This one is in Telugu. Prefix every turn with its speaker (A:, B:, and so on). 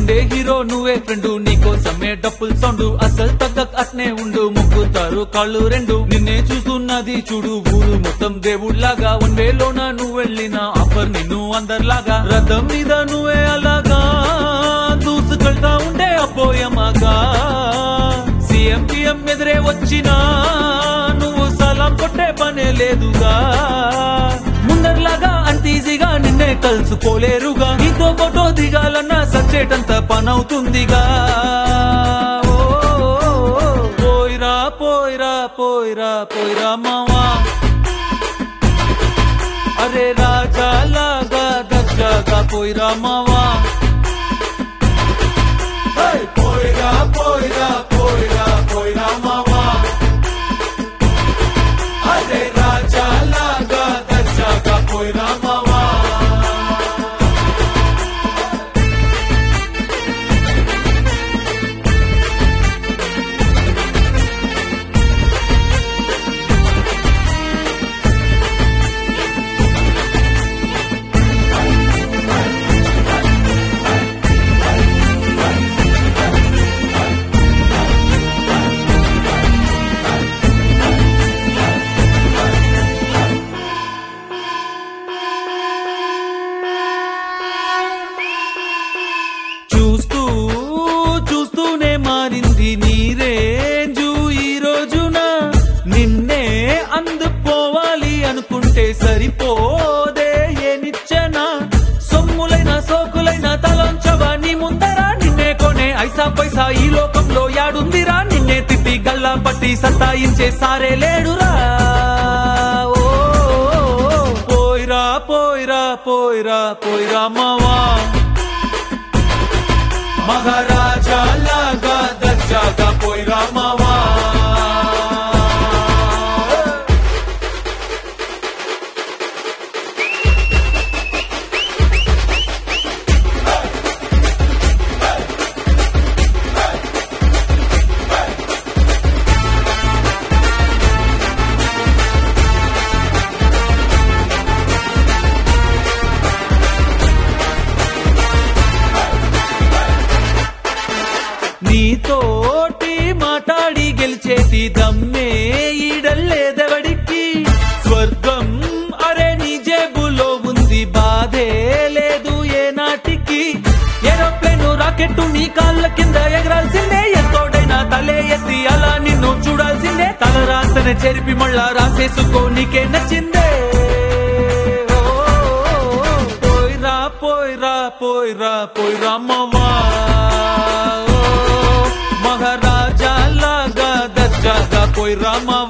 A: ఉండే హీరో నువ్వే ఫ్రెండు నీకోసమే డప్పుల్ సౌండ్ అసలు తగ్గక అట్నే ఉండు ముక్కుతారు కాళ్ళు రెండు నిన్నే చూస్తున్నది చూడు ఊరు మొత్తం దేవుళ్లాగా వన్ వేలోన నువ్వు వెళ్ళిన ఆఫర్ నిన్ను అందరిలాగా రథం మీద నువ్వే అలాగా దూసుకెళ్తా ఉండే అపోయమాగా సీఎం పిఎం ఎదురే వచ్చినా నువ్వు సలాం కొట్టే పనే లేదుగా ముందర్లాగా అంత ఈజీగా నిన్నే కలుసుకోలేరుగా నీతో ఫోటో దిగాలన్నా సచ్చేటంత పనవుతుందిగా ఓ, ఓ, ఓ, పోయిరా పోయిరా పోయిరా పోయిరా మావా అరే రాజా లాగా దర్జాగా పోయిరా మావా హే, పోయిరా పోయిరా పోయిరా పోయిరా మావా అరే రాజా లాగా దర్జాగా పోయిరా మావా చూస్తూ చూస్తూనే మారింది నీ రేంజు ఈ రోజున నిన్నే అందుకోవాలి అనుకుంటే సరిపోదే ఏ నిచ్చెన సొమ్ములైన సోకులైన తలంచవా నీ ముందరా నిన్నే కొనే ఐసా పైసా ఈ లోకంలో యాడుందిరా నిన్నే తిప్పి గల్లా పట్టి సత్తాయించే సారే లేడురా ఓ, పోయిరా పోయిరా పోయిరా పోయిరా మావా మహారాజా లాగా దర్జాగా పోయిరా మావా నీతోటి మాట్లాడి గెలిచేటి దమ్మే ఈడల్లేదెవడికి స్వర్గం అరే నీ జేబులో ఉంది బాధే లేదు ఏ నాటికి ఏరోప్లేన్ రాకెట్టు నీ కాళ్ళ కింద ఎగరాల్సిందే ఎంతోడైనా తలే ఎత్తి అలా నిన్ను చూడాల్సిందే తల రాతన చెరిపి మళ్ళా రాసేసుకో నీకే నచ్చిందే ఓ, పోయిరా పోయిరా పోయిరా పోయిరా మావా ఓ, మహారాజా లాగా దర్జాగా పోయిరా మావా